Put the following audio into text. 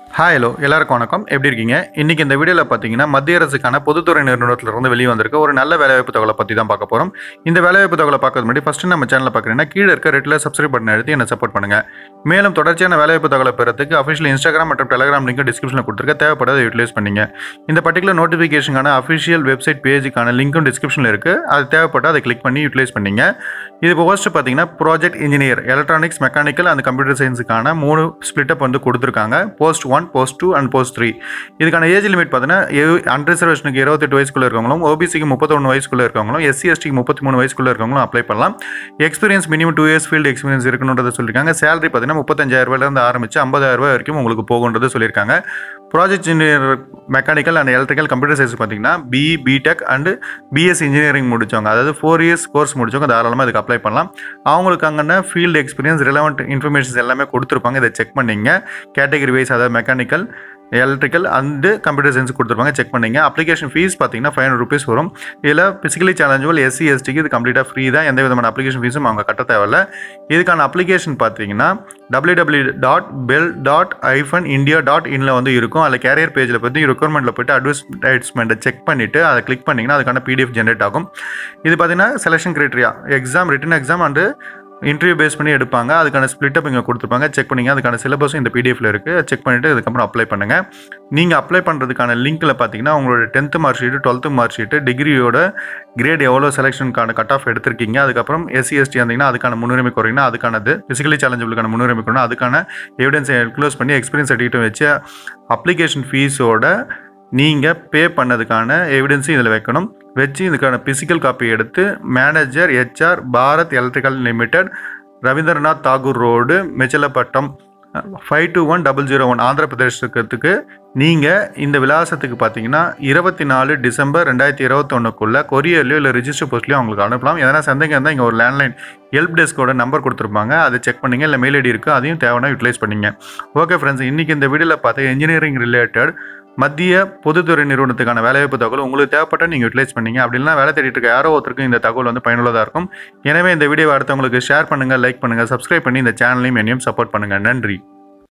hi hello எல்லாருக்கும் வணக்கம் எப்படி இருக்கீங்க இன்றைக்கி இந்த வீடியோவில் பார்த்தீங்கன்னா மத்திய அரசுக்கான பொதுத்துறை நிறுவனத்திலிருந்து வெளியே வந்திருக்க ஒரு நல்ல வேலைவாய்ப்பு தகவலை பற்றி தான் பார்க்க போகிறோம் இந்த வேலைவாய்ப்பு தகவலை பார்க்கறது முன்னாடி ஃபஸ்ட்டு நம்ம சேனலை பார்க்குறீங்கன்னா கீழே இருக்க ரெட்டில் சப்ஸ்கிரைப் பட்டன் எழுதி என்ன சப்போர்ட் பண்ணுங்கள் மேலும் தொடர்ச்சியான வேலைவாய்ப்பு தகவலை பெறத்துக்கு அஃபிஷியல் இன்ஸ்டாகிராம் மற்றும் டெலிகிராம் லிங்க் டிஸ்கிரிப்ஷனில் கொடுத்துருக்க தேவைப்படாத யூட்டிலைஸ் பண்ணீங்க இந்த பர்டிகுலர் நோட்டிஃபிகேஷனுக்கான அஃபிஷியல் வெப்சைட் பேஜுக்கான லிங்க்கும் டிஸ்கிரிப்ஷனில் இருக்குது அது தேவைப்பட்டால் அதை கிளிக் பண்ணி யூட்டிலைஸ் பண்ணீங்க இது போஸ்ட் பார்த்தீங்கன்னா project engineer electronics mechanical and computer சயின்ஸுக்கான மூணு ஸ்பிளிட்டப் வந்து கொடுத்துருக்காங்க post one post two and post three இதுக்கான ஏஜ் லிமிட் பார்த்தீங்கன்னா அன்ரிசர்வேஷனுக்கு இருபத்தெட்டு வயசுக்குள்ள இருக்கவங்களும் ஓபிசிக்கு முப்பத்தொன்று வயசுக்குள்ள இருக்கவங்களும் எஸ்சி எஸ்டிக்கு முப்பத்தி மூணு வயசுக்குள்ள இருக்கவங்களும் அப்ளை பண்ணலாம் experience minimum two years field experience இருக்கணுன்றதை சொல்லியிருக்காங்க சேலரி பார்த்தீங்கன்னா முப்பத்தஞ்சாயிரம் ரூபாயிலேருந்து ஆரம்பிச்சு ஐம்பதாயிரம் ரூபாய் வரைக்கும் உங்களுக்கு போகுன்றதை சொல்லியிருக்காங்க project engineer mechanical and electrical computer science பார்த்தீங்கன்னா BE BTech and BS engineering முடிச்சவங்க அதாவது ஃபோர் இயர்ஸ் கோர்ஸ் முடிச்சவங்க தாராளமாக இதுக்கு அப்ளை பண்ணலாம் அவங்களுக்கு அங்கே ஃபீல்டு எக்ஸ்பீரியன்ஸ் ரிலவெண்ட் இன்ஃபர்மேஷன்ஸ் எல்லாமே கொடுத்துருப்பாங்க இதை செக் பண்ணிங்க கேட்டகரி வைஸ் அதாவது mechanical electrical and computer science கொடுத்துருப்பாங்க செக் பண்ணிங்க அப்ளிகேஷன் ஃபீஸ் பார்த்தீங்கன்னா ஃபைவ் ஹண்ட்ரட் ருபீஸ் வரும் இதில் ஃபிசிக்கலி சேலஞ்சபிள் எஸ்சி எஸ்டிக்கு இது கம்ப்ளீட்டாக ஃப்ரீ தான் எந்த விதமான அப்ளிகேஷன் ஃபீஸும் அவங்க கட்ட தேவையில்ல இதுக்கான அப்ளிகேஷன் பார்த்தீங்கன்னா W W dot bel dot hyphen India dot இனில் வந்து இருக்கும் அதில் கேரியர் பேஜில் பற்றி ரெக்குவயர்மெண்ட்டில் போய்ட்டு அட்வர்டைஸ்மெண்ட்டை செக் பண்ணிவிட்டு அதை கிளிக் பண்ணிங்கன்னா அதுக்கான பிடிஎஃப் ஜென்ரேட் ஆகும் இது பார்த்தீங்கன்னா selection criteria exam written exam and interview base பண்ணி எடுப்பாங்க அதுக்கான ஸ்பிளிட்டப் இங்கே கொடுத்துருப்பாங்க செக் பண்ணிங்க அதுக்கான சிலபஸும் இந்த பிடிஎஃப்ல இருக்குது செக் பண்ணிவிட்டு அதுக்கப்புறம் அப்ளை பண்ணுங்கள் நீங்கள் அப்ளை பண்ணுறதுக்கான லிங்க்கில் பார்த்தீங்கன்னா உங்களோட tenth mark sheet twelfth mark sheet டிகிரியோட கிரேட் எவ்வளோ செலெக்ஷனுக்கான கட் ஆஃப் எடுத்திருக்கீங்க அதுக்கப்புறம் எஸ்சி எஸ்டி இருந்தீங்கன்னா அதுக்கான முன்னுரிமை குறையினா அதுக்கானது ஃபிசிக்கலி சேலஞ்சபிளுக்கான முன்னுரிமை குறையினா அதுக்கான எவிடன்ஸை க்ளோஸ் பண்ணி எக்ஸ்பீரியன்ஸ் சர்டிஃபிகேட் வச்சு அப்ளிகேஷன் ஃபீஸோட நீங்கள் பே பண்ணதுக்கான எவிடன்ஸும் இதில் வைக்கணும் வச்சு இதுக்கான பிசிக்கல் காப்பி எடுத்து manager HR Bharat electrical limited Rabindranath Tagore road Machilipatnam five two one double zero one Andhra பிரதேசத்துக்கு நீங்கள் இந்த விலாசத்துக்கு பார்த்தீங்கன்னா இருபத்தி நாலு டிசம்பர் ரெண்டாயிரத்தி இருபத்தொன்னுக்குள்ளே கொரியர்லையோ இல்லை ரிஜிஸ்டர் போஸ்ட்லையோ அவங்களுக்கு அனுப்பலாம் எதனா சந்தேகம் இருந்தால் இங்கே ஒரு லேண்ட்லைன் ஹெல்ப் டெஸ்க்கோட நம்பர் கொடுத்துருப்பாங்க அதை செக் பண்ணிங்க இல்லை மெயில் ஐடி இருக்குது அதையும் தேவைன்னா யூட்டிலைஸ் பண்ணிங்க ஓகே ஃப்ரெண்ட்ஸ் இன்றைக்கி இந்த வீடியோவில் பார்த்து இன்ஜினியரிங் ரிலேட்டட் மத்திய பொதுத்துறை நிறுவனத்துக்கான வேலைவாய்ப்பு தகவல் உங்களுக்கு தேவைப்பட்டால் நீங்கள் யூட்டிலைஸ் பண்ணீங்க அப்படின்னா வேலை தேடிட்டு இருக்க யாரோ ஒருத்தருக்கும் இந்த தகவல் வந்து பயனுள்ளதாக இருக்கும் எனவே இந்த வீடியோவை அடுத்தவங்களுக்கு ஷேர் பண்ணுங்கள் லைக் பண்ணுங்கள் சப்ஸ்கிரைப் பண்ணி இந்த சேனலையும் என்னையும் சப்போர்ட் பண்ணுங்கள் நன்றி